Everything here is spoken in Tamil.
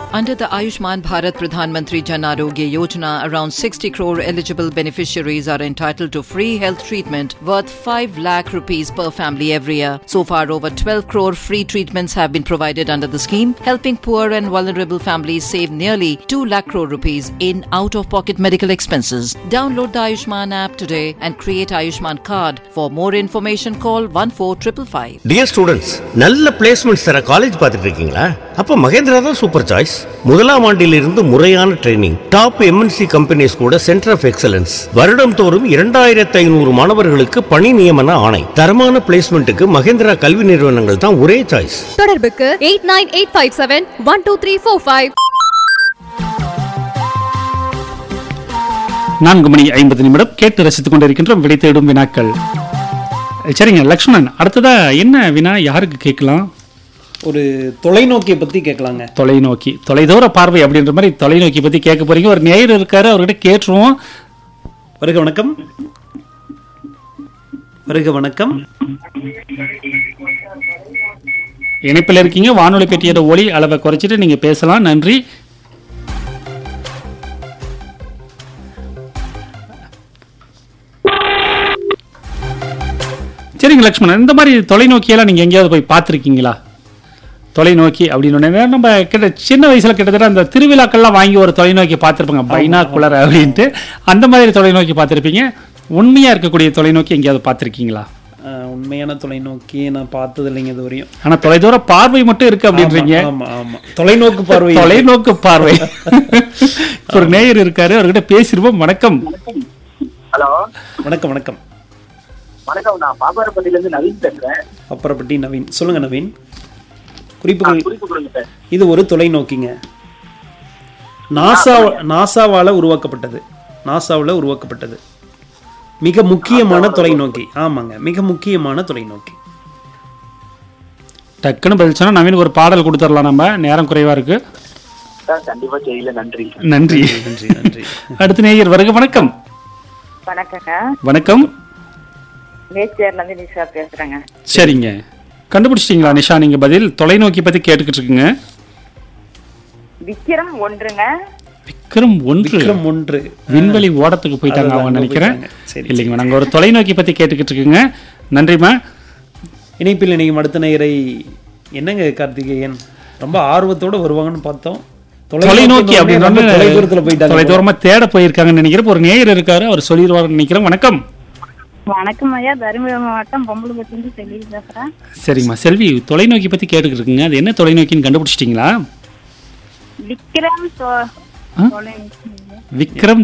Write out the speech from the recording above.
Under the Ayushman Bharat Pradhan Mantri Jan Arogya Yojana, around 60 crore eligible beneficiaries are entitled to free health treatment worth 5 lakh rupees per family every year. So far, over 12 crore free treatments have been provided under the scheme, helping poor and vulnerable families save nearly 2 lakh crore rupees in out-of-pocket medical expenses. Download the Ayushman app today and create Ayushman card. For more information, call 14555. Dear students நல்ல பிளேஸ்மெண்ட்ஸ் தர காலேஜ் பார்த்துட்டு இருக்கீங்களா அப்ப மகேந்திரா தான் சூப்பர் சாய்ஸ் முதலாம் ஆண்டிலிருந்து முறையான ட்ரைனிங் டாப் எம்என்சி கம்பெனிஸ் கூட சென்டர் ஆஃப் எக்ஸலன்ஸ் வருடம் தோறும் இரண்டாயிரத்தி ஐநூறு மாணவர்களுக்கு பணி நியமன ஆணை தரமான பிளேஸ்மெண்ட்டுக்கு மகேந்திரா கல்வி நிறுவனங்கள் தான் ஒரே சாய்ஸ் தொடர்புக்கு eight nine eight five seven one two three four five நான்கு மணி ஐம்பது நிமிடம் கேட்டு ரசித்துக் கொண்டிருக்கின்றோம் விடை தேடும் வினாக்கள் சரிங்க லக்ஷ்மணன் அடுத்ததா என்ன வினா யாருக்கு கேட்கலாம் ஒரு தொலைநோக்கியை பத்தி கேட்கலாங்க தொலைநோக்கி தொலைதூர பார்வை அப்படின்ற மாதிரி தொலைநோக்கி பத்தி கேட்க போறீங்க ஒரு நேயர் இருக்காரு அவர்கிட்ட கேட்டுருவோம் வருக வணக்கம் வருக வணக்கம் இணைப்பில் இருக்கீங்க வானொலி பெட்டியோட ஒளி அளவை குறைச்சிட்டு நீங்க பேசலாம் நன்றி சரிங்க லக்ஷ்மணன் இந்த மாதிரி தொலைநோக்கியெல்லாம் நீங்க எங்கேயாவது போய் பார்த்துருக்கீங்களா தொலைநோக்கி அப்படின்னு உடனே நம்ம கிட்ட சின்ன வயசுல கிட்டத்தட்ட அந்த திருவிழாக்கள்லாம் வாங்கி ஒரு தொலைநோக்கி பார்த்துருப்பாங்க பைனா குளர் அப்படின்ட்டு அந்த மாதிரி தொலைநோக்கி பார்த்துருப்பீங்க உண்மையா இருக்கக்கூடிய தொலைநோக்கி எங்கேயாவது பார்த்துருக்கீங்களா அஹ், உண்மையான தொலைநோக்கி நான் பார்த்தது இல்லைங்க இது வரையும் ஆனா தொலைதூர பார்வை மட்டும் இருக்கு அப்படின்றீங்க ஆமா ஆமா தொலைநோக்கு பார்வை தொலைநோக்கு பார்வை ஒரு நேயர் இருக்காரு அவர்கிட்ட பேசிருவோம் வணக்கம் ஹலோ வணக்கம் வணக்கம் வணக்கம் நான் பாப்பாரப்பட்டியில இருந்து நவீன் பேசுறேன் அப்புறப்பட்டி நவீன் சொல்லுங்க நவீன் குறிப்புகள் குறிப்பு கொடுங்க சார் இது ஒரு தொலைநோக்கிங்க நாசா நாசாவால உருவாக்கப்பட்டது நாசாவுல உருவாக்கப்பட்டது மிக முக்கியமான தொலைநோக்கி ஆமாங்க மிக முக்கியமான தொலைநோக்கி டக்குன்னு பதில் சொன்னா நவீன் ஒரு பாடல் கொடுத்துடலாம் நம்ம நேரம் குறைவா இருக்கு சார் கண்டிப்பா செய்யல நன்றி நன்றி நன்றி நன்றி அடுத்த நேயர் வருக வணக்கம் வணக்கங்க வணக்கம் நேச்சர்ல இருந்து நிஷா பேசுறேங்க சரிங்க கண்டுபிடிச்சிட்டீங்களா நிஷா நீங்க பதில் தொலைநோக்கி பத்தி கேட்டுக்கிட்டு இருக்கீங்க விக்கிரம் ஒன்றுங்க விக்ரம் ஒன்று விக்ரம் ஒன்று விண்வெளி ஓடத்துக்கு போயிட்டாங்க அதுதான் அவங்க அங்க நினைக்கிறேன் போயிட்டாங்க. சரி, இல்லைங்க நாங்க ஒரு தொலைநோக்கி பத்தி கேட்டுக்கிட்டு இருக்கீங்க நன்றிம்மா இணைப்பில் இணையும் அடுத்த நேயரை என்னங்க கார்த்திகேயன் ரொம்ப ஆர்வத்தோட வருவாங்கன்னு பார்த்தோம் தொலைநோக்கி அப்படின்னு அப்படின்னு தொலைதூரத்துல போயிட்டாங்க தொலைதூரமா தேட போயிருக்காங்கன்னு நினைக்கிறேன் ஒரு நேயர் இருக்காரு அவர் சொல்லிடுவாருன்னு நினைக்கிறேன் வணக்கம் வணக்கம் ஐயா தருமபுரி மாவட்டம் பொம்பளைப்பட்டிலிருந்து செல்வி பேசுறேன் சரிம்மா செல்வி தொலைநோக்கி பத்தி கேட்டுக்கிட்டு இருக்கீங்க அது என்ன தொலைநோக்கின்னு கண்டுபிடிச்சிட்டீங்களா விக்ரம் தொ- ஆ? தொலைநோக்கி விக்ரம்